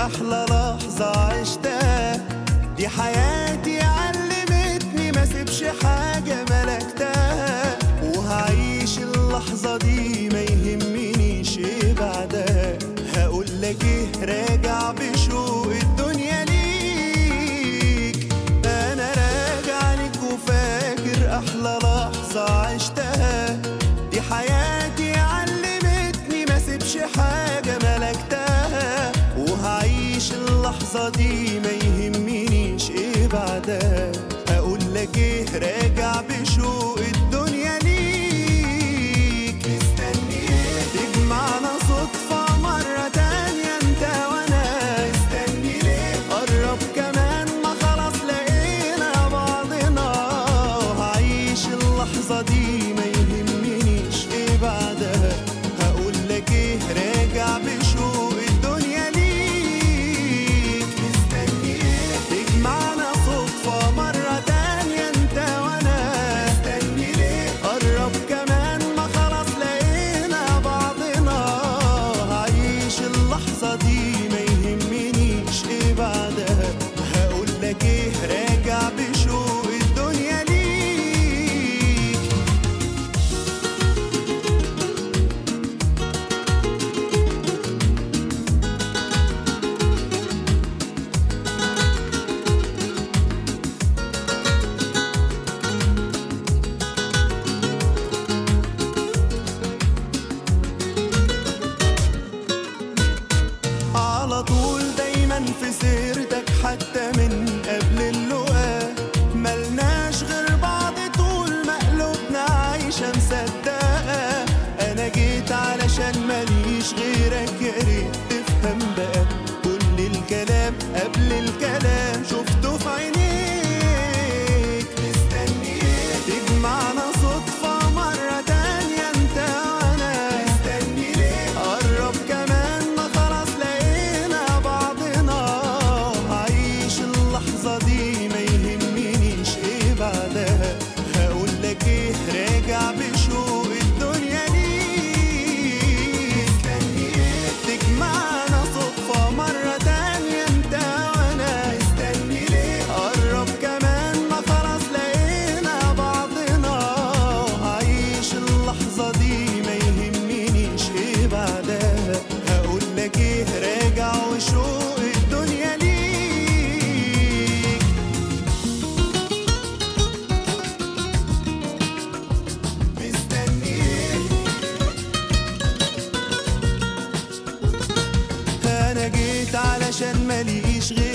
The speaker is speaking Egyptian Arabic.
احلى لحظة عشتها دي حياتي علمتني ما سيبش حاجة ملكتها وهعيش اللحظة دي ما يهمنيش ايه بعدها هقول لك ايه راجع بشوق الدنيا ليك انا راجع لك وفاكر احلى لحظة عشتها دي حياتي علمتني ما سيبش حاجة ملكتها وهعيش اللحظة دي ما يهمنيش ايه بعدها هقول لك ايه راجع بشوق الدنيا ليك مستني ايه تجمعنا صدفة مرة تانية انت وانا مستني ليه قرب كمان ما خلاص لقينا بعضنا هعيش اللحظة دي ما يهمنيش ايه بعدها هقول لك ايه راجع بشوق الدنيا ليك مستني ايه تجمعنا صدفة مرة تانية انت وانا مستني ليه قرب كمان ما خلاص لقينا بعضنا هعيش اللحظة دي ما يهمنيش ايه بعدها هقول لك ايه راجع بشوق الدنيا ليك على طول دايما في سيرتك حتى من قبل اللقاء ملناش غير بعض طول ما قلوبنا عايشة مصدقة أنا جيت علشان ماليش غيرك يا ريت تفهم بقى كل الكلام قبل الكلام شفته في عينيك مستني ايه تجمعنا صدفة مرة تانية انت وانا مستني ليه قرب كمان ما خلاص لقينا بعضنا هعيش اللحظة دي ما يهمنيش ايه بعدها هقول لك ايه راجع بشوق الدنيا ليك مستني ايه تجمعنا صدفة مرة تانية انت وانا مستني ليه قرب كمان ما خلاص لقينا بعضنا هعيش اللحظة دي ما يهمنيش ايه بعدها هقول لك ايه راجع وشوق الدنيا ليك مستني ايه انا جيت علشان ماليش غير